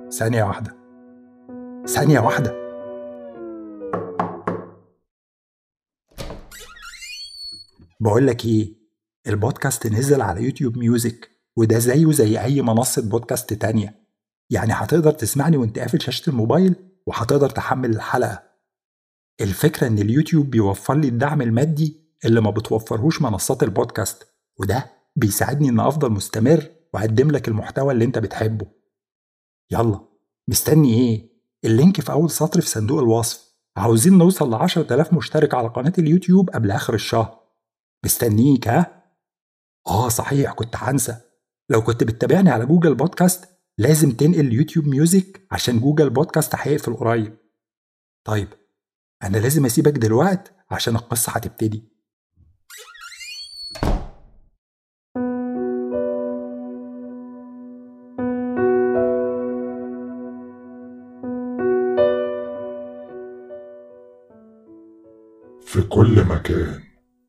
ثانية واحدة ثانية واحدة بقول لك ايه البودكاست نزل على يوتيوب ميوزك وده زيه زي اي منصة بودكاست تانية يعني هتقدر تسمعني وانت قافل شاشة الموبايل وهتقدر تحمل الحلقة الفكرة ان اليوتيوب بيوفر لي الدعم المادي اللي ما بتوفرهوش منصات البودكاست وده بيساعدني ان افضل مستمر واقدم لك المحتوى اللي انت بتحبه يلا مستني ايه اللينك في اول سطر في صندوق الوصف عاوزين نوصل ل 10000 مشترك على قناة اليوتيوب قبل اخر الشهر مستنيك ها اه صحيح كنت هنسى لو كنت بتتابعني على جوجل بودكاست لازم تنقل يوتيوب ميوزك عشان جوجل بودكاست هيقفل قريب طيب انا لازم اسيبك دلوقت عشان القصة هتبتدي في كل مكان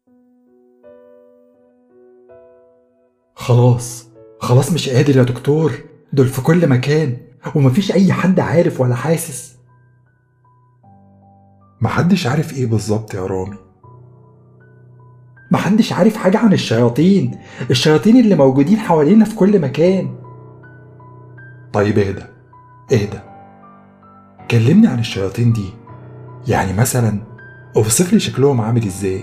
خلاص خلاص مش قادر يا دكتور دول في كل مكان ومفيش أي حد عارف ولا حاسس محدش عارف ايه بالظبط يا رامي محدش عارف حاجة عن الشياطين الشياطين اللي موجودين حوالينا في كل مكان طيب اهدى اهدى كلمني عن الشياطين دي يعني مثلا اوصف لي شكلهم عامل ازاي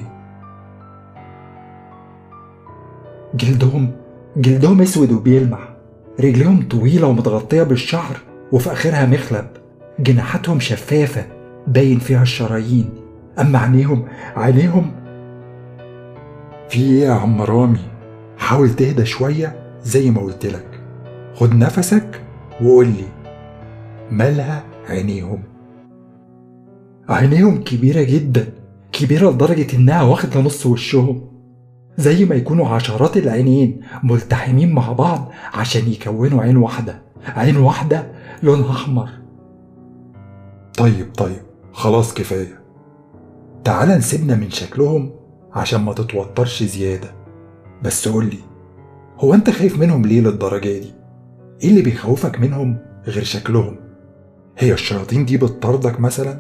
جلدهم جلدهم اسود وبيلمع رجلهم طويلة ومتغطية بالشعر وفي آخرها مخلب جناحاتهم شفافة باين فيها الشرايين أما عينيهم عينيهم في ايه يا عم رامي حاول تهدى شوية زي ما قلت لك خد نفسك وقول لي مالها عينيهم عينيهم كبيرة جدا كبيرة لدرجة إنها واخدة نص وشهم زي ما يكونوا عشرات العينين ملتحمين مع بعض عشان يكونوا عين واحدة عين واحدة لونها أحمر طيب طيب خلاص كفاية تعال نسيبنا من شكلهم عشان ما تتوترش زيادة بس قولي هو انت خايف منهم ليه للدرجة دي؟ ايه اللي بيخوفك منهم غير شكلهم؟ هي الشياطين دي بتطاردك مثلا؟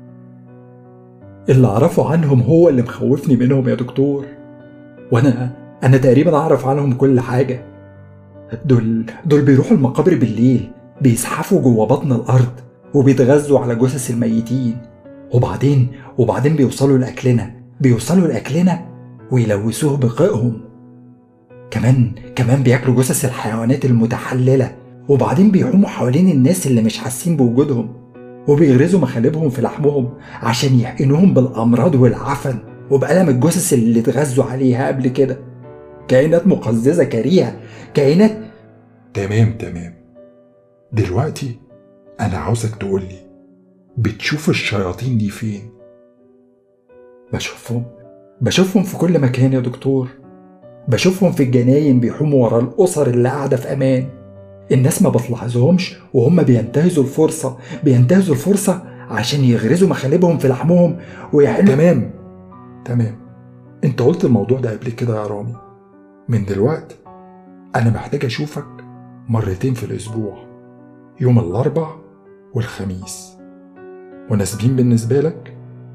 اللي أعرفه عنهم هو اللي مخوفني منهم يا دكتور وأنا أنا تقريبا أعرف عنهم كل حاجة دول دول بيروحوا المقابر بالليل بيزحفوا جوه بطن الأرض وبيتغذوا على جثث الميتين وبعدين وبعدين بيوصلوا لأكلنا بيوصلوا لأكلنا ويلوثوه بقائهم كمان كمان بياكلوا جثث الحيوانات المتحللة وبعدين بيحوموا حوالين الناس اللي مش حاسين بوجودهم وبيغرزوا مخالبهم في لحمهم عشان يحقنوهم بالأمراض والعفن وبألم الجثث اللي اتغذوا عليها قبل كده كائنات مقززة كريهة كائنات تمام تمام دلوقتي انا عاوزك تقولي بتشوف الشياطين دي فين؟ بشوفهم بشوفهم في كل مكان يا دكتور بشوفهم في الجناين بيحوموا ورا الأسر اللي قاعدة في أمان الناس ما بتلاحظهمش وهم بينتهزوا الفرصة بينتهزوا الفرصة عشان يغرزوا مخالبهم في لحمهم ويحلوا تمام تمام انت قلت الموضوع ده قبل كده يا رامي من دلوقت انا محتاج اشوفك مرتين في الاسبوع يوم الاربع والخميس مناسبين بالنسبة لك؟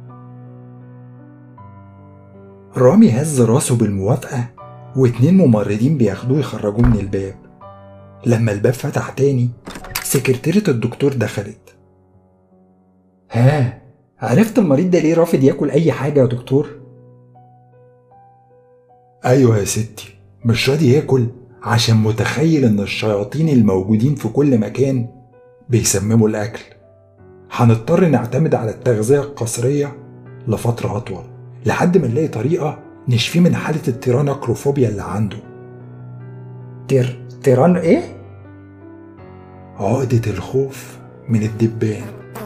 رامي هز راسه بالموافقة واتنين ممرضين بياخدوه يخرجوه من الباب لما الباب فتح تاني سكرتيرة الدكتور دخلت ها عرفت المريض ده ليه رافض ياكل أي حاجة يا دكتور؟ ايوه يا ستي مش راضي ياكل عشان متخيل ان الشياطين الموجودين في كل مكان بيسمموا الاكل هنضطر نعتمد على التغذية القسرية لفترة أطول لحد ما نلاقي طريقة نشفيه من حالة التيرانوكروفوبيا اللي عنده تير تيران إيه؟ عقدة الخوف من الدبان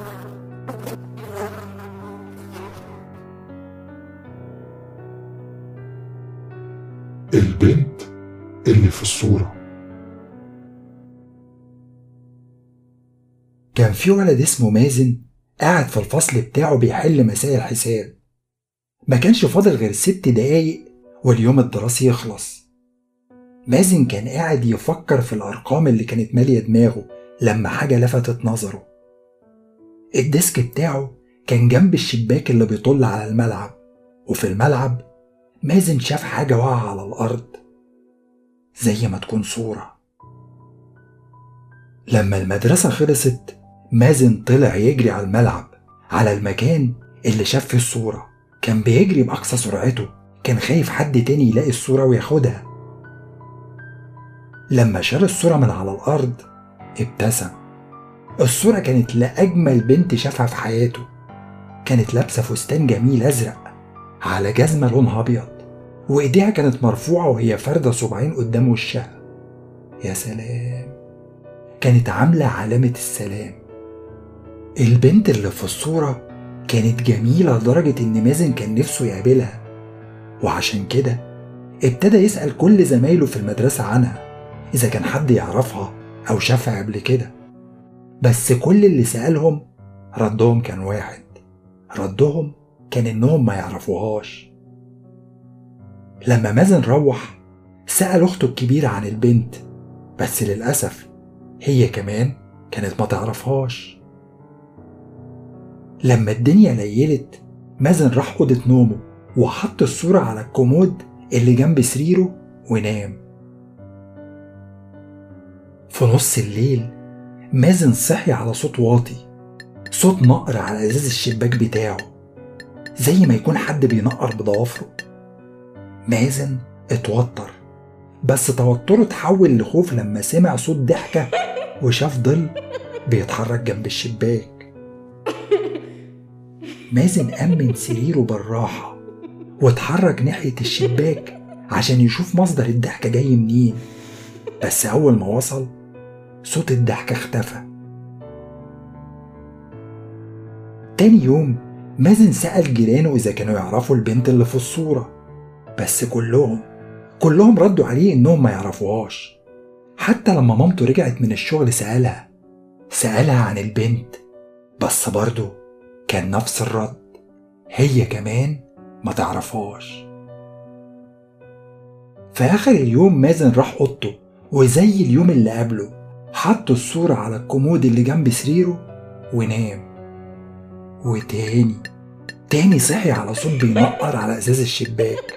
البنت اللي في الصورة كان في ولد اسمه مازن قاعد في الفصل بتاعه بيحل مسائل حساب ما كانش فاضل غير ست دقايق واليوم الدراسي يخلص مازن كان قاعد يفكر في الأرقام اللي كانت مالية دماغه لما حاجة لفتت نظره الديسك بتاعه كان جنب الشباك اللي بيطل على الملعب وفي الملعب مازن شاف حاجة واقعة على الأرض زي ما تكون صورة لما المدرسة خلصت مازن طلع يجري على الملعب على المكان اللي شاف فيه الصورة كان بيجري بأقصى سرعته كان خايف حد تاني يلاقي الصورة وياخدها لما شال الصورة من على الأرض ابتسم الصورة كانت لأجمل بنت شافها في حياته كانت لابسة فستان جميل أزرق على جزمة لونها أبيض وإيديها كانت مرفوعة وهي فاردة صباعين قدام وشها يا سلام كانت عاملة علامة السلام البنت اللي في الصورة كانت جميلة لدرجة إن مازن كان نفسه يقابلها وعشان كده ابتدى يسأل كل زمايله في المدرسة عنها إذا كان حد يعرفها أو شافها قبل كده بس كل اللي سألهم ردهم كان واحد ردهم كان إنهم ما يعرفوهاش لما مازن روح سأل أخته الكبيرة عن البنت بس للأسف هي كمان كانت ما تعرفهاش لما الدنيا ليلت مازن راح أوضة نومه وحط الصورة على الكومود اللي جنب سريره ونام في نص الليل مازن صحي على صوت واطي صوت نقر على ازاز الشباك بتاعه زي ما يكون حد بينقر بضوافره مازن اتوتر بس توتره اتحول لخوف لما سمع صوت ضحكة وشاف ظل بيتحرك جنب الشباك مازن قام من سريره بالراحة واتحرك ناحية الشباك عشان يشوف مصدر الضحكة جاي منين بس أول ما وصل صوت الضحكة اختفى تاني يوم مازن سأل جيرانه إذا كانوا يعرفوا البنت اللي في الصورة بس كلهم كلهم ردوا عليه إنهم ما يعرفوهاش حتى لما مامته رجعت من الشغل سألها سألها عن البنت بس برضه كان نفس الرد هي كمان ما تعرفهاش في آخر اليوم مازن راح أوضته وزي اليوم اللي قبله حط الصورة على الكومود اللي جنب سريره ونام وتاني تاني صحي على صوت بينقر على ازاز الشباك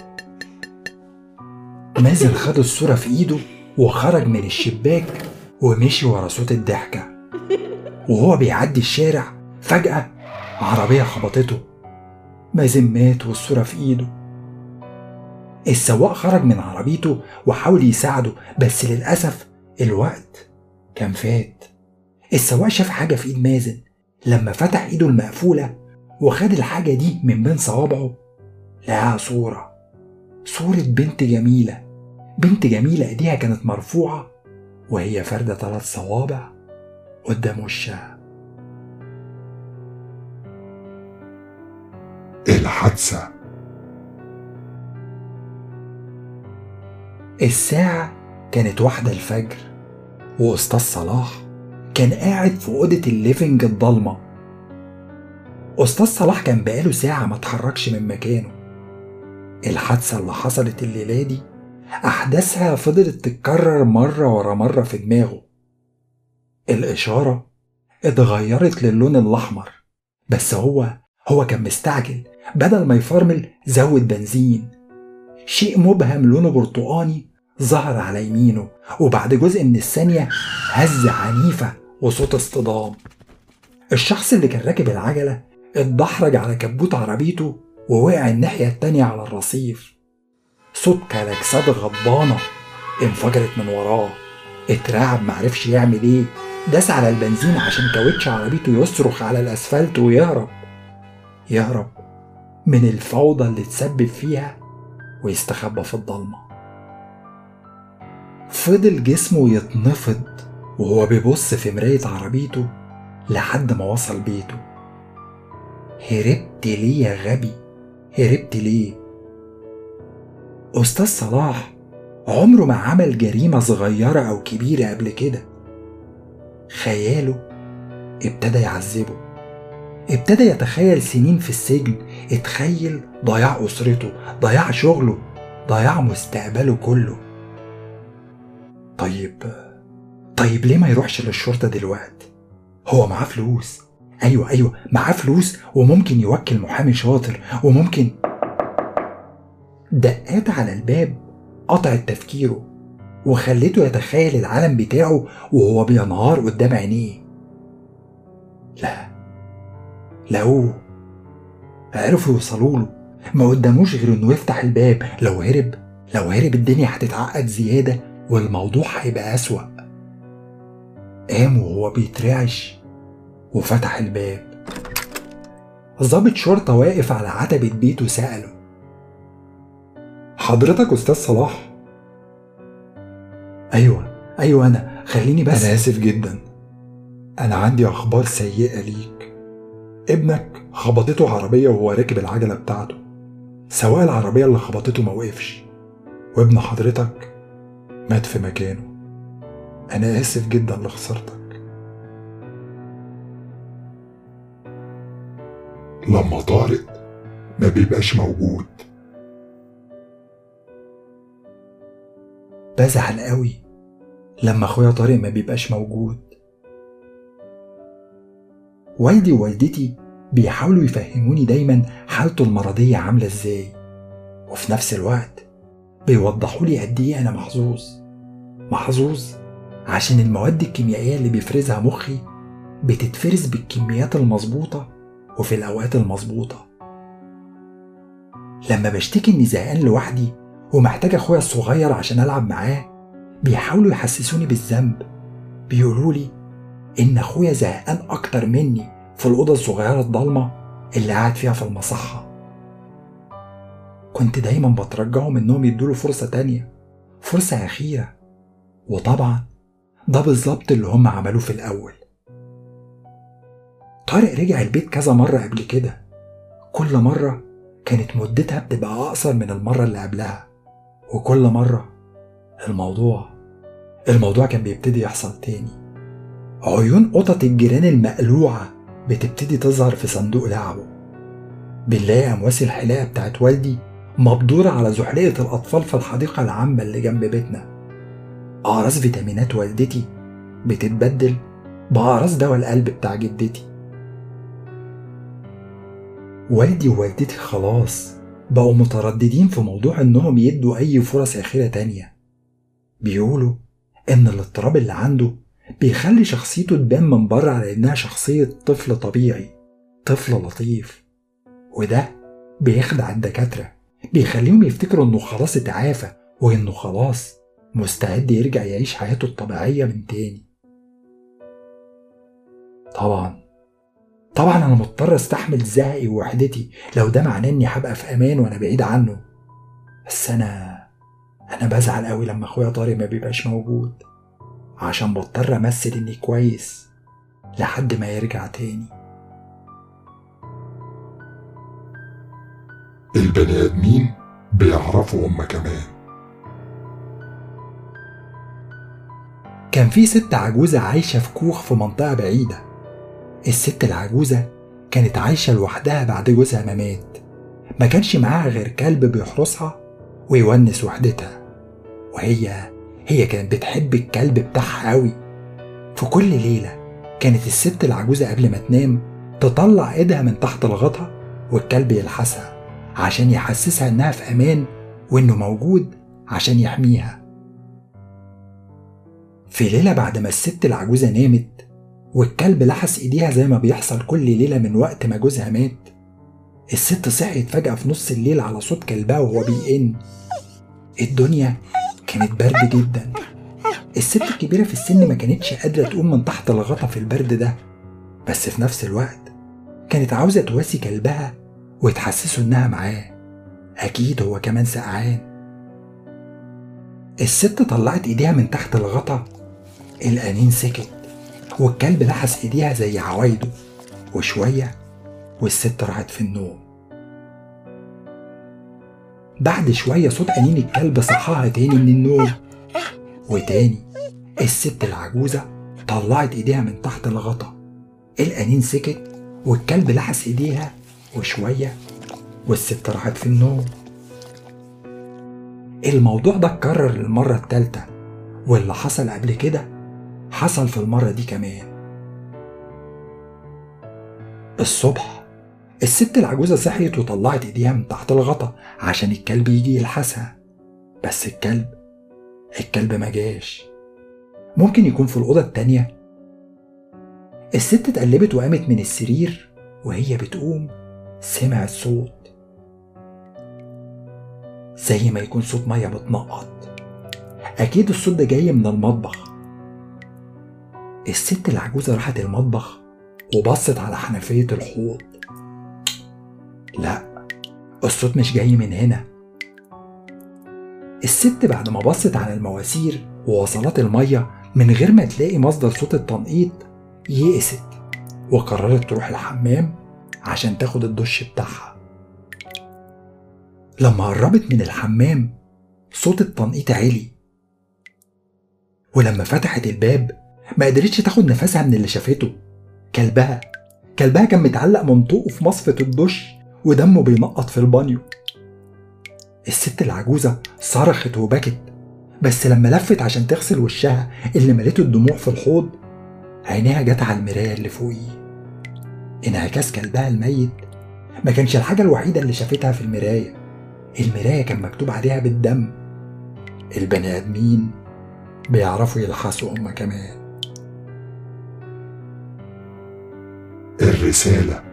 مازن خد الصورة في ايده وخرج من الشباك ومشي ورا صوت الضحكة وهو بيعدي الشارع فجأة عربية خبطته مازن مات والصورة في ايده السواق خرج من عربيته وحاول يساعده بس للأسف الوقت كان فات السواق شاف حاجة في إيد مازن لما فتح إيده المقفولة وخد الحاجة دي من بين صوابعه لقاها صورة صورة بنت جميلة بنت جميلة إيديها كانت مرفوعة وهي فاردة ثلاث صوابع قدام وشها الحادثة الساعة كانت واحدة الفجر وأستاذ صلاح كان قاعد في أوضة الليفنج الضلمة أستاذ صلاح كان بقاله ساعة ما اتحركش من مكانه الحادثة اللي حصلت الليلة دي أحداثها فضلت تتكرر مرة ورا مرة في دماغه الإشارة اتغيرت للون الأحمر بس هو هو كان مستعجل بدل ما يفرمل زود بنزين شيء مبهم لونه برتقاني ظهر على يمينه وبعد جزء من الثانية هزة عنيفة وصوت اصطدام الشخص اللي كان راكب العجلة اتدحرج على كبوت عربيته ووقع الناحية التانية على الرصيف صوت كلاكسات غضبانة انفجرت من وراه اترعب معرفش يعمل ايه داس على البنزين عشان كاوتش عربيته يصرخ على الاسفلت ويهرب يهرب من الفوضى اللي اتسبب فيها ويستخبى في الضلمه فضل جسمه يتنفض وهو بيبص في مراية عربيته لحد ما وصل بيته هربت ليه يا غبي هربت ليه أستاذ صلاح عمره ما عمل جريمة صغيرة أو كبيرة قبل كده خياله ابتدى يعذبه ابتدى يتخيل سنين في السجن اتخيل ضياع أسرته ضياع شغله ضياع مستقبله كله طيب طيب ليه ما يروحش للشرطة دلوقتي هو معاه فلوس ايوه ايوه معاه فلوس وممكن يوكل محامي شاطر وممكن دقات على الباب قطعت تفكيره وخلته يتخيل العالم بتاعه وهو بينهار قدام عينيه لا لقوه عرفوا يوصلوا له ما قداموش غير انه يفتح الباب لو هرب لو هرب الدنيا هتتعقد زيادة والموضوع هيبقى أسوأ قام وهو بيترعش وفتح الباب ضابط شرطة واقف على عتبة بيته سأله حضرتك أستاذ صلاح أيوة أيوة أنا خليني بس أنا آسف جدا أنا عندي أخبار سيئة ليك ابنك خبطته عربية وهو راكب العجلة بتاعته سواق العربية اللي خبطته موقفش وابن حضرتك مات في مكانه أنا آسف جدا لخسارتك لما طارق ما بيبقاش موجود بزعل قوي لما اخويا طارق ما بيبقاش موجود والدي ووالدتي بيحاولوا يفهموني دايما حالته المرضية عاملة ازاي وفي نفس الوقت بيوضحوا لي قد ايه انا محظوظ محظوظ عشان المواد الكيميائية اللي بيفرزها مخي بتتفرز بالكميات المظبوطة وفي الأوقات المظبوطة لما بشتكي إني زهقان لوحدي ومحتاج أخويا الصغير عشان ألعب معاه بيحاولوا يحسسوني بالذنب بيقولوا لي إن أخويا زهقان أكتر مني في الأوضة الصغيرة الضلمة اللي قاعد فيها في المصحة كنت دايما بترجاهم إنهم يدوله فرصة تانية فرصة أخيرة وطبعا ده بالظبط اللي هم عملوه في الأول طارق رجع البيت كذا مرة قبل كده كل مرة كانت مدتها بتبقى أقصر من المرة اللي قبلها وكل مرة الموضوع الموضوع كان بيبتدي يحصل تاني عيون قطط الجيران المقلوعة بتبتدي تظهر في صندوق لعبه بنلاقي أمواس الحلاقة بتاعت والدي مبدورة على زحليقة الأطفال في الحديقة العامة اللي جنب بيتنا أقراص فيتامينات والدتي بتتبدل بأقراص دواء القلب بتاع جدتي والدي ووالدتي خلاص بقوا مترددين في موضوع إنهم يدوا أي فرص أخيرة تانية بيقولوا إن الاضطراب اللي عنده بيخلي شخصيته تبان من بره على إنها شخصية طفل طبيعي طفل لطيف وده بيخدع الدكاترة بيخليهم يفتكروا إنه خلاص اتعافى وإنه خلاص مستعد يرجع يعيش حياته الطبيعية من تاني طبعا طبعا أنا مضطر أستحمل زهقي ووحدتي لو ده معناه إني هبقى في أمان وأنا بعيد عنه بس أنا أنا بزعل قوي لما أخويا طارق ما بيبقاش موجود عشان بضطر أمثل إني كويس لحد ما يرجع تاني البني آدمين بيعرفوا هما كمان كان في ست عجوزة عايشة في كوخ في منطقة بعيدة الست العجوزة كانت عايشة لوحدها بعد جوزها ما مات ما كانش معاها غير كلب بيحرسها ويونس وحدتها وهي هي كانت بتحب الكلب بتاعها قوي في كل ليلة كانت الست العجوزة قبل ما تنام تطلع ايدها من تحت الغطا والكلب يلحسها عشان يحسسها انها في امان وانه موجود عشان يحميها في ليلة بعد ما الست العجوزة نامت والكلب لحس ايديها زي ما بيحصل كل ليلة من وقت ما جوزها مات الست صحيت فجأة في نص الليل على صوت كلبها وهو بيئن الدنيا كانت برد جدا الست الكبيرة في السن ما كانتش قادرة تقوم من تحت الغطا في البرد ده بس في نفس الوقت كانت عاوزة تواسي كلبها وتحسسه إنها معاه أكيد هو كمان سقعان الست طلعت إيديها من تحت الغطا الأنين سكت والكلب لحس إيديها زي عوايده وشوية والست راحت في النوم بعد شوية صوت أنين الكلب صحاها تاني من النوم وتاني الست العجوزة طلعت إيديها من تحت الغطا الأنين سكت والكلب لحس إيديها وشوية والست راحت في النوم الموضوع ده اتكرر للمرة التالتة واللي حصل قبل كده حصل في المرة دي كمان الصبح الست العجوزة صحيت وطلعت ايديها من تحت الغطا عشان الكلب يجي يلحسها بس الكلب الكلب ما جاش ممكن يكون في الأوضة التانية الست اتقلبت وقامت من السرير وهي بتقوم سمعت صوت زي ما يكون صوت مية بتنقط أكيد الصوت ده جاي من المطبخ الست العجوزة راحت المطبخ وبصت على حنفية الحوض لا الصوت مش جاي من هنا الست بعد ما بصت على المواسير ووصلات المية من غير ما تلاقي مصدر صوت التنقيط يئست وقررت تروح الحمام عشان تاخد الدش بتاعها لما قربت من الحمام صوت التنقيط عالي ولما فتحت الباب ما قدرتش تاخد نفسها من اللي شافته كلبها كلبها كان متعلق من طوقه في مصفة الدش ودمه بينقط في البانيو الست العجوزة صرخت وبكت بس لما لفت عشان تغسل وشها اللي مليته الدموع في الحوض عينيها جت على المراية اللي فوقيه انعكاس كلبها الميت ما كانش الحاجة الوحيدة اللي شافتها في المراية المراية كان مكتوب عليها بالدم البني آدمين بيعرفوا يلحسوا هما كمان الرسالة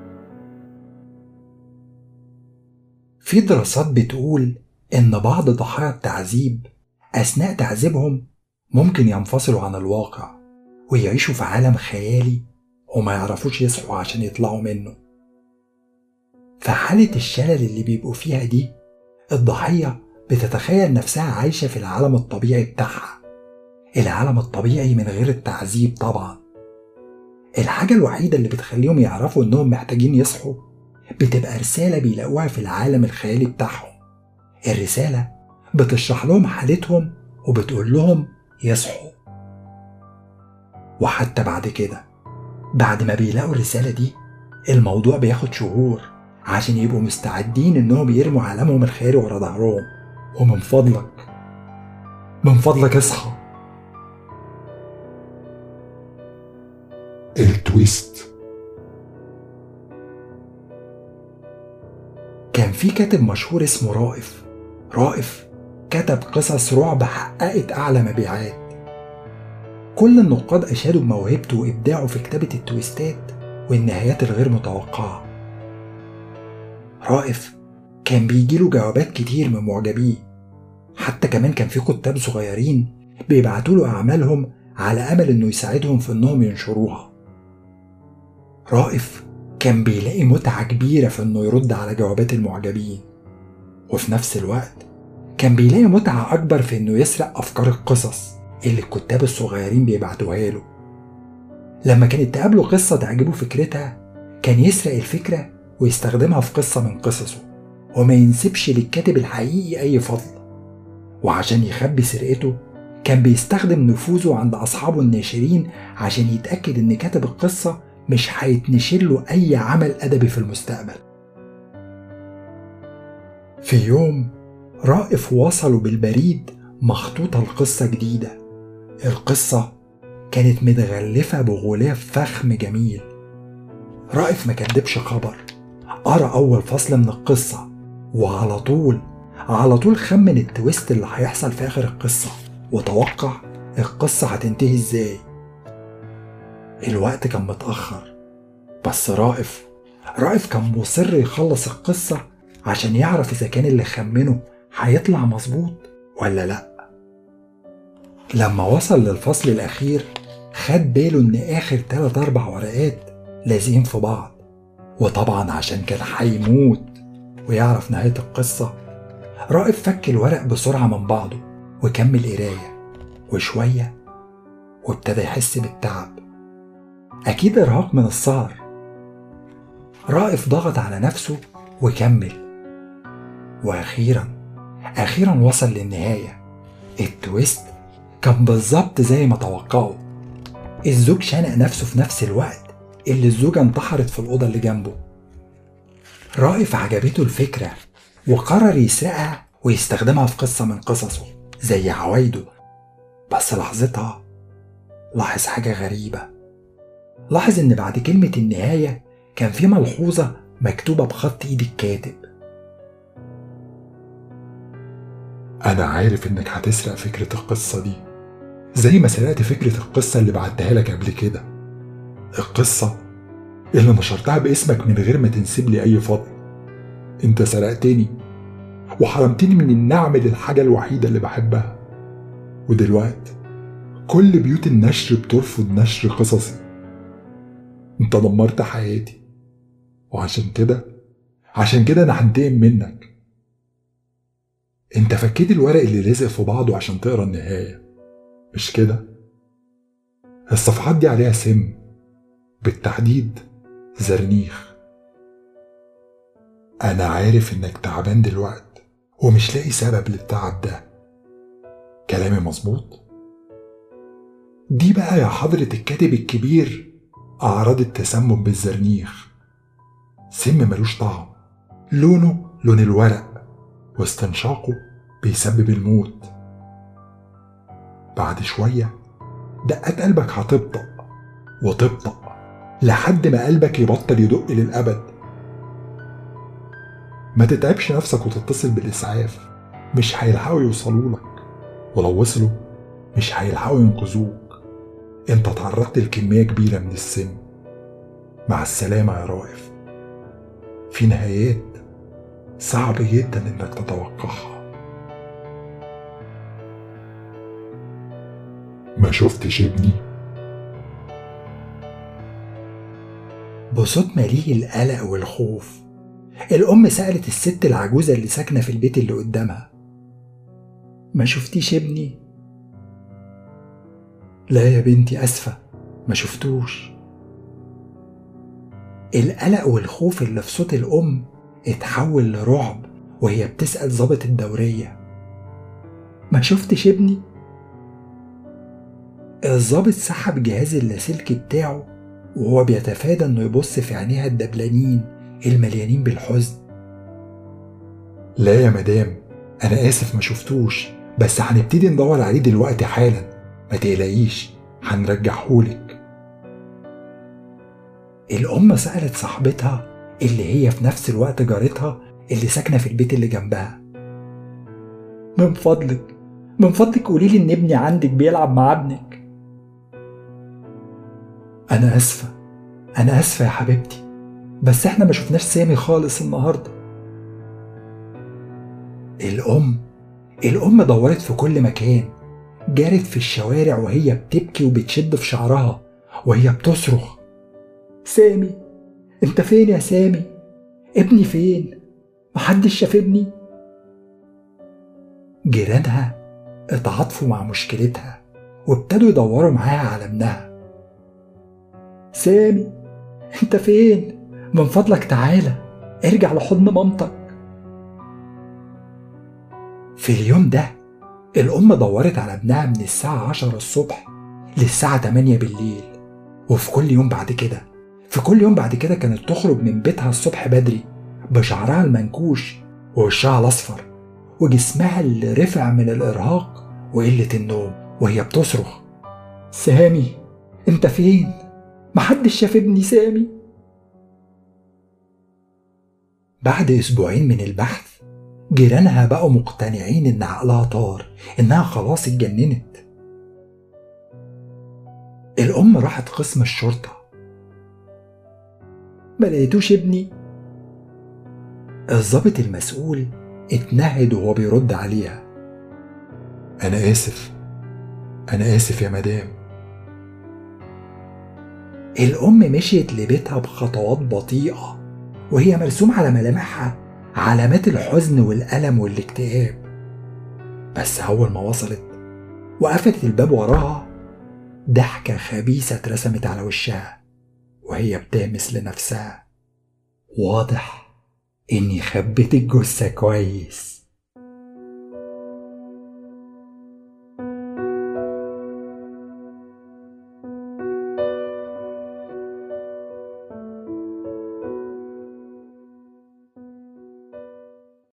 في دراسات بتقول إن بعض ضحايا التعذيب أثناء تعذيبهم ممكن ينفصلوا عن الواقع ويعيشوا في عالم خيالي وما يعرفوش يصحوا عشان يطلعوا منه في حالة الشلل اللي بيبقوا فيها دي الضحية بتتخيل نفسها عايشة في العالم الطبيعي بتاعها العالم الطبيعي من غير التعذيب طبعا الحاجة الوحيدة اللي بتخليهم يعرفوا إنهم محتاجين يصحوا بتبقى رسالة بيلاقوها في العالم الخيالي بتاعهم الرسالة بتشرح لهم حالتهم وبتقول لهم يصحوا وحتى بعد كده بعد ما بيلاقوا الرسالة دي الموضوع بياخد شهور عشان يبقوا مستعدين انهم يرموا عالمهم الخيالي ورا ظهرهم ومن فضلك من فضلك اصحى التويست كان في كاتب مشهور اسمه رائف رائف كتب قصص رعب حققت أعلى مبيعات كل النقاد أشادوا بموهبته وإبداعه في كتابة التويستات والنهايات الغير متوقعة رائف كان بيجيله جوابات كتير من معجبيه حتى كمان كان في كتاب صغيرين بيبعتوا له أعمالهم على أمل إنه يساعدهم في إنهم ينشروها رائف كان بيلاقي متعة كبيرة في إنه يرد على جوابات المعجبين وفي نفس الوقت كان بيلاقي متعة أكبر في إنه يسرق أفكار القصص اللي الكتاب الصغيرين بيبعتوها له لما كانت تقابله قصة تعجبه فكرتها كان يسرق الفكرة ويستخدمها في قصة من قصصه وما ينسبش للكاتب الحقيقي أي فضل وعشان يخبي سرقته كان بيستخدم نفوذه عند أصحابه الناشرين عشان يتأكد إن كاتب القصة مش هيتنشر له أي عمل أدبي في المستقبل في يوم رائف وصلوا بالبريد مخطوطة القصة جديدة القصة كانت متغلفة بغلاف فخم جميل رائف ما كدبش خبر قرا أول فصل من القصة وعلى طول على طول خمن التويست اللي هيحصل في آخر القصة وتوقع القصة هتنتهي ازاي الوقت كان متأخر بس رائف رائف كان مصر يخلص القصة عشان يعرف إذا كان اللي خمنه هيطلع مظبوط ولا لأ لما وصل للفصل الأخير خد باله إن آخر تلات أربع ورقات لازقين في بعض وطبعا عشان كان هيموت ويعرف نهاية القصة رائف فك الورق بسرعة من بعضه وكمل قراية وشوية وابتدى يحس بالتعب أكيد إرهاق من السهر رائف ضغط على نفسه وكمل وأخيرا أخيرا وصل للنهاية التويست كان بالظبط زي ما توقعه الزوج شنق نفسه في نفس الوقت اللي الزوجة انتحرت في الأوضة اللي جنبه رائف عجبته الفكرة وقرر يسرقها ويستخدمها في قصة من قصصه زي عوايده بس لحظتها لاحظ حاجة غريبة لاحظ إن بعد كلمة النهاية كان في ملحوظة مكتوبة بخط إيد الكاتب أنا عارف إنك هتسرق فكرة القصة دي زي ما سرقت فكرة القصة اللي بعتها لك قبل كده القصة اللي نشرتها باسمك من غير ما تنسب لي أي فضل أنت سرقتني وحرمتني من إن أعمل الحاجة الوحيدة اللي بحبها ودلوقتي كل بيوت النشر بترفض نشر قصصي انت دمرت حياتي وعشان كده عشان كده انا هنتقم منك انت فكيت الورق اللي لزق في بعضه عشان تقرا النهايه مش كده الصفحات دي عليها سم بالتحديد زرنيخ انا عارف انك تعبان دلوقتي ومش لاقي سبب للتعب ده كلامي مظبوط دي بقى يا حضرة الكاتب الكبير أعراض التسمم بالزرنيخ سم ملوش طعم لونه لون الورق واستنشاقه بيسبب الموت بعد شوية دقات قلبك هتبطأ وتبطأ لحد ما قلبك يبطل يدق للأبد ما تتعبش نفسك وتتصل بالإسعاف مش هيلحقوا يوصلوا لك ولو وصلوا مش هيلحقوا ينقذوك انت تعرضت لكمية كبيرة من السم مع السلامة يا رائف في نهايات صعب جدا انك تتوقعها ما شفتش ابني بصوت مليء القلق والخوف الأم سألت الست العجوزة اللي ساكنة في البيت اللي قدامها ما شفتيش ابني؟ لا يا بنتي أسفة ما شفتوش القلق والخوف اللي في صوت الأم اتحول لرعب وهي بتسأل ظابط الدورية ما شفتش ابني؟ الظابط سحب جهاز اللاسلكي بتاعه وهو بيتفادى انه يبص في عينيها الدبلانين المليانين بالحزن لا يا مدام انا اسف ما شفتوش بس هنبتدي ندور عليه دلوقتي حالا ما تقلقيش هنرجعهولك الأم سألت صاحبتها اللي هي في نفس الوقت جارتها اللي ساكنة في البيت اللي جنبها من فضلك من فضلك قولي لي إن ابني عندك بيلعب مع ابنك أنا آسفة أنا آسفة يا حبيبتي بس إحنا ما شفناش سامي خالص النهاردة الأم الأم دورت في كل مكان جرت في الشوارع وهي بتبكي وبتشد في شعرها وهي بتصرخ سامي انت فين يا سامي ابني فين محدش شاف ابني جيرانها اتعاطفوا مع مشكلتها وابتدوا يدوروا معاها على ابنها سامي انت فين من فضلك تعالى ارجع لحضن مامتك في اليوم ده الأم دورت على ابنها من الساعة عشرة الصبح للساعة 8 بالليل وفي كل يوم بعد كده في كل يوم بعد كده كانت تخرج من بيتها الصبح بدري بشعرها المنكوش ووشها الأصفر وجسمها اللي رفع من الإرهاق وقلة النوم وهي بتصرخ سامي انت فين؟ محدش شاف ابني سامي بعد أسبوعين من البحث جيرانها بقوا مقتنعين إن عقلها طار إنها خلاص اتجننت الأم راحت قسم الشرطة ما لقيتوش ابني الضابط المسؤول اتنهد وهو بيرد عليها انا اسف انا اسف يا مدام الأم مشيت لبيتها بخطوات بطيئة وهي مرسوم على ملامحها علامات الحزن والألم والاكتئاب بس أول ما وصلت وقفلت الباب وراها ضحكة خبيثة اترسمت على وشها وهي بتهمس لنفسها واضح إني خبيت الجثة كويس